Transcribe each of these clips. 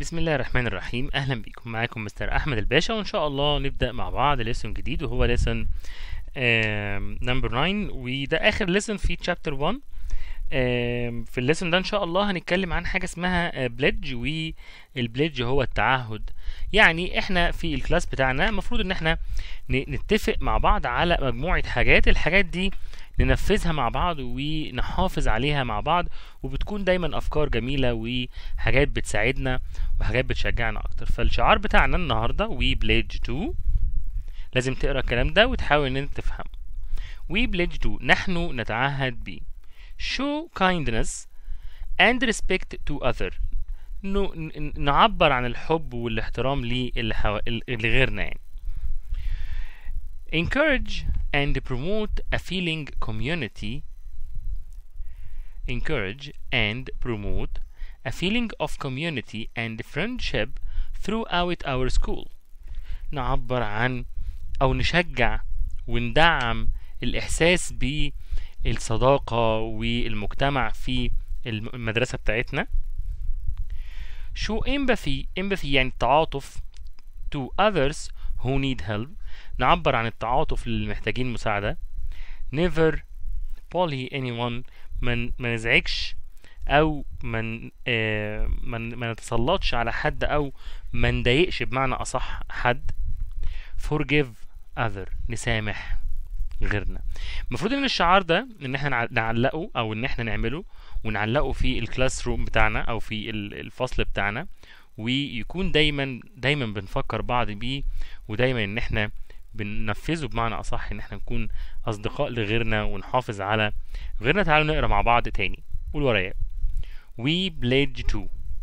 بسم الله الرحمن الرحيم اهلا بيكم معاكم مستر احمد الباشا وان شاء الله نبدا مع بعض ليسون جديد وهو ليسون نمبر 9 وده اخر ليسون في تشابتر 1 آم، في الليسون ده ان شاء الله هنتكلم عن حاجه اسمها بليدج والبليدج هو التعهد يعني احنا في الكلاس بتاعنا المفروض ان احنا ن- نتفق مع بعض على مجموعه حاجات الحاجات دي ننفذها مع بعض ونحافظ عليها مع بعض وبتكون دايما افكار جميله وحاجات بتساعدنا وحاجات بتشجعنا اكتر فالشعار بتاعنا النهارده وي بليدج تو لازم تقرا الكلام ده وتحاول ان انت تفهمه وي بليدج تو نحن نتعهد ب show kindness and respect to other نو- ن- نعبر عن الحب والاحترام للي حوا- اللي غيرنا يعني encourage and promote a feeling community encourage and promote a feeling of community and friendship throughout our school نعبر عن أو نشجع وندعم الإحساس بالصداقة والمجتمع في الم- المدرسة بتاعتنا show empathy empathy يعني التعاطف to others who need help نعبر عن التعاطف للي محتاجين مساعدة never bully anyone ما ما نزعجش او من آه من ما نتسلطش على حد او ما نضايقش بمعنى اصح حد forgive other نسامح غيرنا المفروض ان الشعار ده ان احنا نع- نعلقه او ان احنا نعمله ونعلقه في الكلاس روم بتاعنا او في ال- الفصل بتاعنا ويكون دايما دايما بنفكر بعض بيه ودايما ان احنا بننفذه بمعنى اصح ان احنا نكون اصدقاء لغيرنا ونحافظ على غيرنا تعالوا نقرا مع بعض تاني قول ورايا we pledge to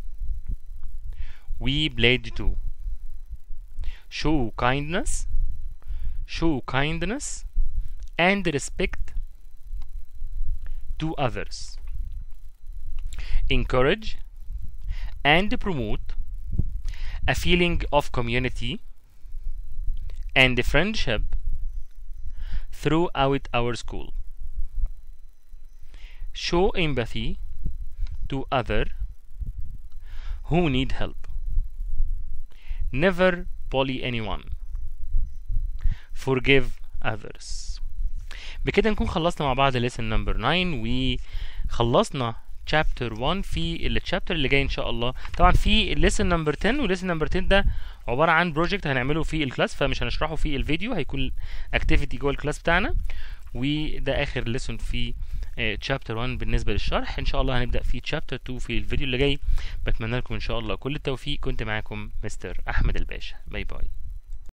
we pledge to show kindness show kindness and respect to others encourage and promote a feeling of community and friendship throughout our school show empathy to other who need help never bully anyone forgive others بكده نكون خلصنا مع بعض lesson number 9 وخلصنا chapter 1 في الشابتر اللي جاي ان شاء الله طبعا في lesson number 10 و lesson number 10 ده عبارة عن بروجكت هنعمله في الكلاس فمش هنشرحه في الفيديو هيكون اكتيفيتي جوه الكلاس بتاعنا وده اخر lesson في تشابتر 1 بالنسبة للشرح ان شاء الله هنبدأ في تشابتر 2 في الفيديو اللي جاي بتمنى لكم ان شاء الله كل التوفيق كنت معاكم مستر احمد الباشا باي باي